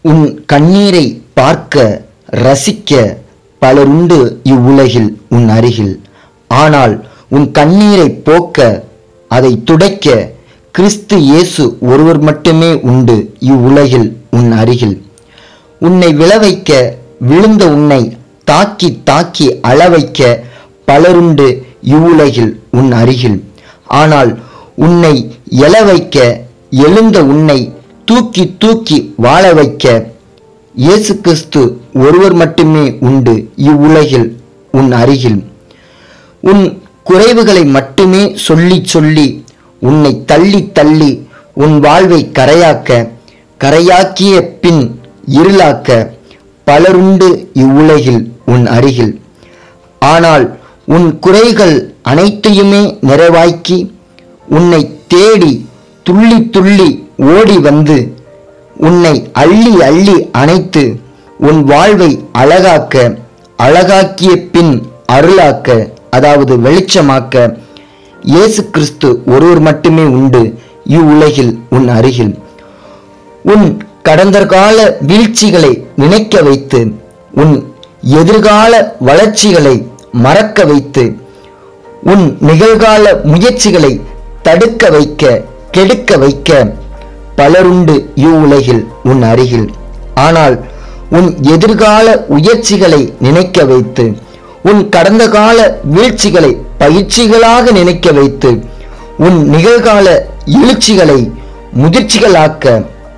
உன் கண்ணீரை பார்க்க ரசிக்க பலருண்டு இவ்வுலகில் உன் அருகில் ஆனால் உன் கண்ணீரை போக்க அதை துடைக்க கிறிஸ்து இயேசு ஒருவர் மட்டுமே உண்டு இவ்வுலகில் உன் அருகில் உன்னை விழவைக்க விழுந்த உன்னை தாக்கி தாக்கி அளவைக்க பலருண்டு இவ்வுலகில் உன் அருகில் ஆனால் உன்னை எழ வைக்க எழுந்த உன்னை தூக்கி தூக்கி வாழ வைக்க இயேசு கிறிஸ்து ஒருவர் மட்டுமே உண்டு இவ்வுலகில் உன் அருகில் உன் குறைவுகளை மட்டுமே சொல்லி சொல்லி உன்னை தள்ளி தள்ளி உன் வாழ்வை கரையாக்க கரையாக்கிய பின் இருளாக்க பலருண்டு இவ்வுலகில் உன் அருகில் ஆனால் உன் குறைகள் அனைத்தையுமே நிறைவாக்கி உன்னை தேடி துள்ளி துள்ளி ஓடி வந்து உன்னை அள்ளி அள்ளி அணைத்து உன் வாழ்வை அழகாக்க அழகாக்கிய பின் அருளாக்க அதாவது வெளிச்சமாக்க இயேசு கிறிஸ்து ஒருவர் மட்டுமே உண்டு இவ்வுலகில் உன் அருகில் உன் கடந்த கால வீழ்ச்சிகளை நினைக்க வைத்து உன் எதிர்கால வளர்ச்சிகளை மறக்க வைத்து உன் நிகழ்கால முயற்சிகளை தடுக்க வைக்க கெடுக்க வைக்க பலருண்டு இவ்வுலகில் உன் அருகில் ஆனால் உன் எதிர்கால உயர்ச்சிகளை நினைக்க வைத்து உன் கடந்த கால வீழ்ச்சிகளை பயிற்சிகளாக நினைக்க வைத்து உன் நிகழ்கால எழுச்சிகளை முதிர்ச்சிகளாக்க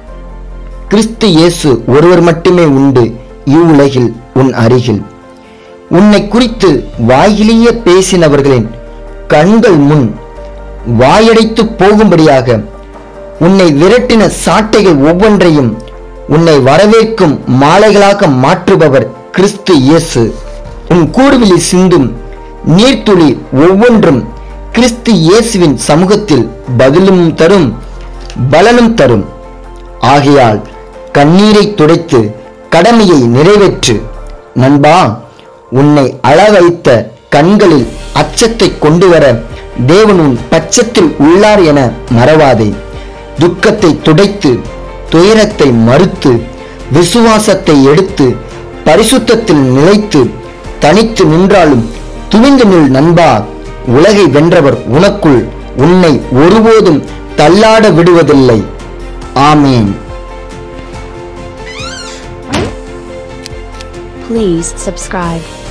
கிறிஸ்து இயேசு ஒருவர் மட்டுமே உண்டு இவ்வுலகில் உன் அருகில் உன்னை குறித்து வாயிலேயே பேசினவர்களின் கண்கள் முன் வாயடைத்து போகும்படியாக உன்னை விரட்டின சாட்டைகள் ஒவ்வொன்றையும் உன்னை வரவேற்கும் மாலைகளாக மாற்றுபவர் கிறிஸ்து இயேசு உன் கூடுவிலி சிந்தும் நீர்த்துளி ஒவ்வொன்றும் கிறிஸ்து இயேசுவின் சமூகத்தில் பதிலும் தரும் பலனும் தரும் ஆகையால் கண்ணீரை துடைத்து கடமையை நிறைவேற்று நண்பா உன்னை அள வைத்த கண்களில் அச்சத்தை கொண்டு வர தேவன் உன் பட்சத்தில் உள்ளார் என மறவாதே துக்கத்தை துடைத்து துயரத்தை மறுத்து விசுவாசத்தை எடுத்து பரிசுத்தத்தில் நிலைத்து தனித்து நின்றாலும் துணிந்து நில் நண்பா உலகை வென்றவர் உனக்குள் உன்னை ஒருபோதும் தள்ளாட விடுவதில்லை ஆமீன் Please subscribe.